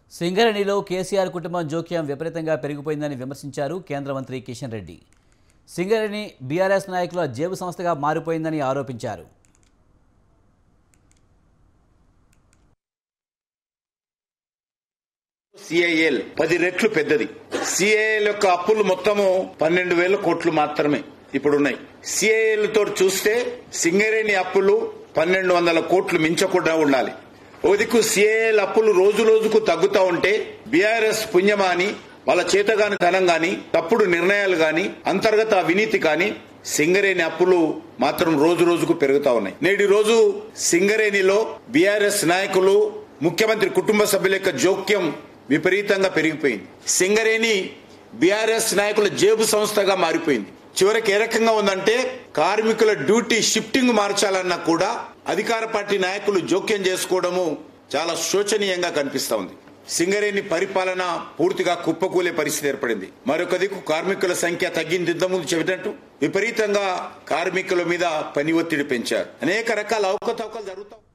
సింగరేణిలో కేసీఆర్ కుటుంబం జోక్యం విపరీతంగా పెరిగిపోయిందని విమర్శించారు కేంద్ర మంత్రి కిషన్ రెడ్డి సింగరేణి బీఆర్ఎస్ నాయకుల జేబు సంస్థగా మారిపోయిందని ఆరోపించారు సిఐఎల్ పది రెట్లు పెద్దది సిఐఎల్ యొక్క అప్పులు మొత్తము పన్నెండు వేల కోట్లు మాత్రమే ఇప్పుడున్నాయి సిఐఎల్ తోటి చూస్తే సింగరేణి అప్పులు పన్నెండు వందల కోట్లు మించకుండా ఉండాలి ఓ దిక్కు సిఐఎల్ అప్పులు రోజు రోజుకు తగ్గుతా ఉంటే బీఆర్ఎస్ పుణ్యమా అని వాళ్ళ చేతగాని ధనం గాని తప్పుడు నిర్ణయాలు గాని అంతర్గత అవినీతి కాని సింగరేణి అప్పులు మాత్రం రోజు రోజుకు పెరుగుతా ఉన్నాయి నేటి రోజు సింగరేణిలో బీఆర్ఎస్ నాయకులు ముఖ్యమంత్రి కుటుంబ సభ్యుల యొక్క జోక్యం విపరీతంగా పెరిగిపోయింది సింగరేణి బీఆర్ఎస్ నాయకుల జేబు సంస్థగా మారిపోయింది చివరికి ఏ రకంగా ఉందంటే కార్మికుల డ్యూటీ షిఫ్టింగ్ మార్చాలన్నా కూడా అధికార పార్టీ నాయకులు జోక్యం చేసుకోవడము చాలా శోచనీయంగా కనిపిస్తా ఉంది సింగరేణి పరిపాలన పూర్తిగా కుప్పకూలే పరిస్థితి ఏర్పడింది మరొక దిక్కు కార్మికుల సంఖ్య తగ్గింది ఇంతకుముందు చెప్పినట్టు విపరీతంగా కార్మికుల మీద పని ఒత్తిడి పెంచారు అనేక రకాల అవకతవకలు జరుగుతాయి